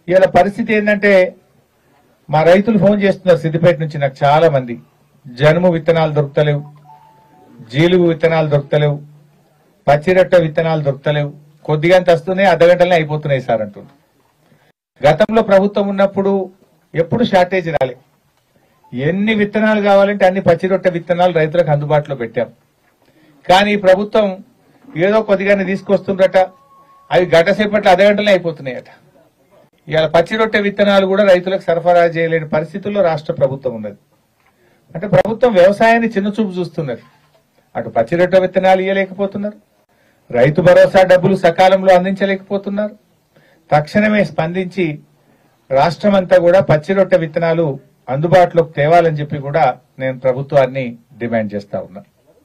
ఇలా పరిస్థితి ఏంటంటే మా రైతులు ఫోన్ చేస్తున్నారు సిద్దిపేట నుంచి నాకు చాలా మంది జనుము విత్తనాలు దొరుకుతలేవు జీలుగు విత్తనాలు దొరుకుతలేవు పచ్చిరొట్ట విత్తనాలు దొరుకుతలేవు కొద్దిగా వస్తున్నాయి అర్ధగంటలనే అయిపోతున్నాయి సార్ అంటున్నారు గతంలో ప్రభుత్వం ఉన్నప్పుడు ఎప్పుడు షార్టేజ్ రాలే ఎన్ని విత్తనాలు కావాలంటే అన్ని పచ్చిరొట్ట విత్తనాలు రైతులకు అందుబాటులో పెట్టాం కానీ ఈ ప్రభుత్వం ఏదో కొద్దిగానే తీసుకొస్తుందట అవి గంట సేపట్లో అర్ధగంటలే అయిపోతున్నాయట ఇవాళ పచ్చి రొట్టె విత్తనాలు కూడా రైతులకు సరఫరా చేయలేని పరిస్థితుల్లో రాష్ట్ర ప్రభుత్వం ఉన్నది అంటే ప్రభుత్వం వ్యవసాయాన్ని చిన్నచూపు చూస్తున్నది అటు పచ్చి రొట్టె విత్తనాలు ఇవ్వలేకపోతున్నారు రైతు భరోసా డబ్బులు సకాలంలో అందించలేకపోతున్నారు తక్షణమే స్పందించి రాష్ట్రమంతా కూడా పచ్చి రొట్టె విత్తనాలు అందుబాటులోకి తేవాలని చెప్పి కూడా నేను ప్రభుత్వాన్ని డిమాండ్ చేస్తా ఉన్నా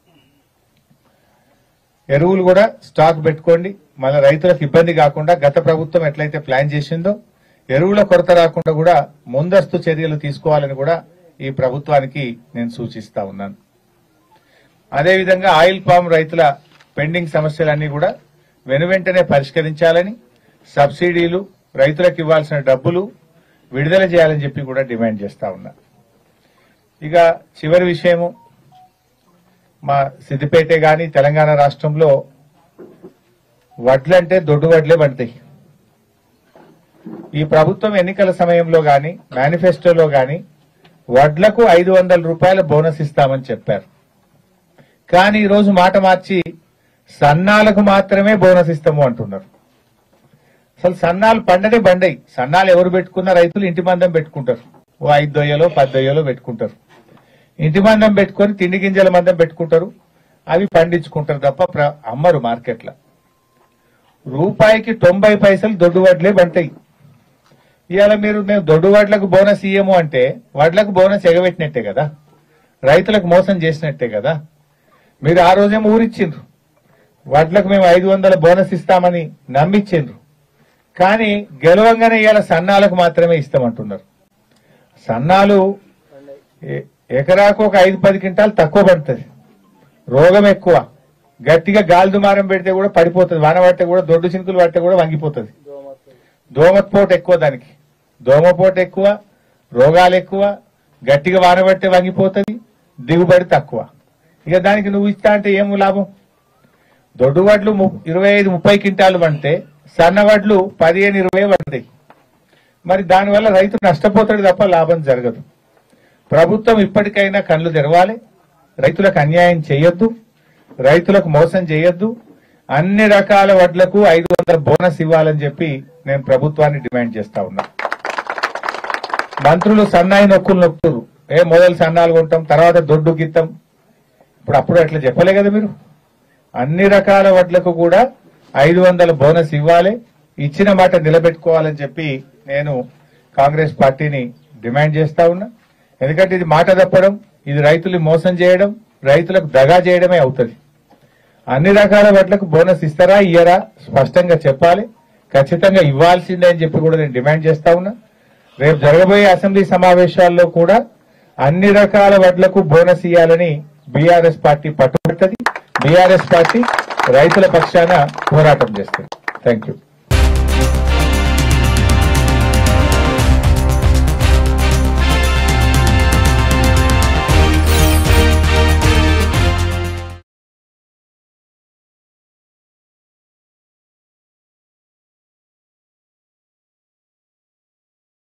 ఎరువులు కూడా స్టాక్ పెట్టుకోండి మన రైతులకు ఇబ్బంది కాకుండా గత ప్రభుత్వం ఎట్లయితే ప్లాన్ చేసిందో ఎరువుల కొరత రాకుండా కూడా ముందస్తు చర్యలు తీసుకోవాలని కూడా ఈ ప్రభుత్వానికి నేను సూచిస్తా ఉన్నాను అదేవిధంగా ఆయిల్ పామ్ రైతుల పెండింగ్ సమస్యలన్నీ కూడా వెనువెంటనే పరిష్కరించాలని సబ్సిడీలు రైతులకు ఇవ్వాల్సిన డబ్బులు విడుదల చేయాలని చెప్పి కూడా డిమాండ్ చేస్తా ఉన్నా ఇక చివరి విషయము మా సిద్దిపేటే గాని తెలంగాణ రాష్ట్రంలో వడ్లంటే దొడ్డు వడ్లే పడతాయి ఈ ప్రభుత్వం ఎన్నికల సమయంలో గాని మేనిఫెస్టోలో గాని వడ్లకు ఐదు వందల రూపాయల బోనస్ ఇస్తామని చెప్పారు కానీ ఈ రోజు మాట మార్చి సన్నాలకు మాత్రమే బోనస్ ఇస్తాము అంటున్నారు అసలు సన్నాలు పండనే బండయి సన్నాలు ఎవరు పెట్టుకున్న రైతులు ఇంటి మందం పెట్టుకుంటారు ఓ ఐదు దొయ్యలో పది దొయ్యలో పెట్టుకుంటారు ఇంటి మందం పెట్టుకొని తిండి గింజల మందం పెట్టుకుంటారు అవి పండించుకుంటారు తప్ప ప్ర- అమ్మరు మార్కెట్లో రూపాయికి తొంభై పైసలు దొడ్డు వడ్లే బంటాయి ఇవాళ మీరు మేము దొడ్డు వడ్లకు బోనస్ ఇయ్యము అంటే వడ్లకు బోనస్ ఎగబెట్టినట్టే కదా రైతులకు మోసం చేసినట్టే కదా మీరు ఆ రోజేమో ఊరిచ్చిండ్రు వడ్లకు మేము ఐదు వందల బోనస్ ఇస్తామని నమ్మిచ్చిండ్రు కానీ గెలవంగానే ఇవాళ సన్నాలకు మాత్రమే ఇస్తామంటున్నారు సన్నాలు ఎ- ఎకరాకు ఒక ఐదు పది క్వింటాలు తక్కువ పడుతుంది రోగం ఎక్కువ గట్టిగా గాలి దుమారం పెడితే కూడా పడిపోతుంది వాన పడితే కూడా దొడ్డు చినుకులు పడితే కూడా వంగిపోతుంది దోమపోటు ఎక్కువ దానికి దోమపోటు ఎక్కువ రోగాలు ఎక్కువ గట్టిగా వాన పడితే వంగిపోతుంది దిగుబడి తక్కువ ఇక దానికి నువ్వు ఇస్తా అంటే ఏం లాభం దొడ్డు వడ్లు ము- ఇరవై ఐదు ముప్పై క్వింటాలు పంటే సన్న వడ్లు పదిహేను ఇరవై పడతాయి మరి దానివల్ల రైతు నష్టపోతాడు తప్ప లాభం జరగదు ప్రభుత్వం ఇప్పటికైనా కళ్ళు తెరవాలి రైతులకు అన్యాయం చేయొద్దు రైతులకు మోసం చేయొద్దు అన్ని రకాల వడ్లకు ఐదు వందల బోనస్ ఇవ్వాలని చెప్పి నేను ప్రభుత్వాన్ని డిమాండ్ చేస్తా ఉన్నా మంత్రులు సన్నాయి నొక్కులు నొక్కురు ఏ మొదలు సన్నాలు కొంటాం తర్వాత దొడ్డు గిత్తం ఇప్పుడు అప్పుడు అట్లా చెప్పలే కదా మీరు అన్ని రకాల వడ్లకు కూడా ఐదు వందల బోనస్ ఇవ్వాలి ఇచ్చిన మాట నిలబెట్టుకోవాలని చెప్పి నేను కాంగ్రెస్ పార్టీని డిమాండ్ చేస్తా ఉన్నా ఎందుకంటే ఇది మాట తప్పడం ఇది రైతుల్ని మోసం చేయడం రైతులకు దగా చేయడమే అవుతుంది అన్ని రకాల వడ్లకు బోనస్ ఇస్తారా ఇయ్యరా స్పష్టంగా చెప్పాలి ఖచ్చితంగా ఇవ్వాల్సిందే అని చెప్పి కూడా నేను డిమాండ్ చేస్తా ఉన్నా రేపు జరగబోయే అసెంబ్లీ సమావేశాల్లో కూడా అన్ని రకాల వడ్లకు బోనస్ ఇవ్వాలని బీఆర్ఎస్ పార్టీ పట్టుబడుతుంది బీఆర్ఎస్ పార్టీ రైతుల పక్షాన పోరాటం చేస్తుంది థ్యాంక్ యూ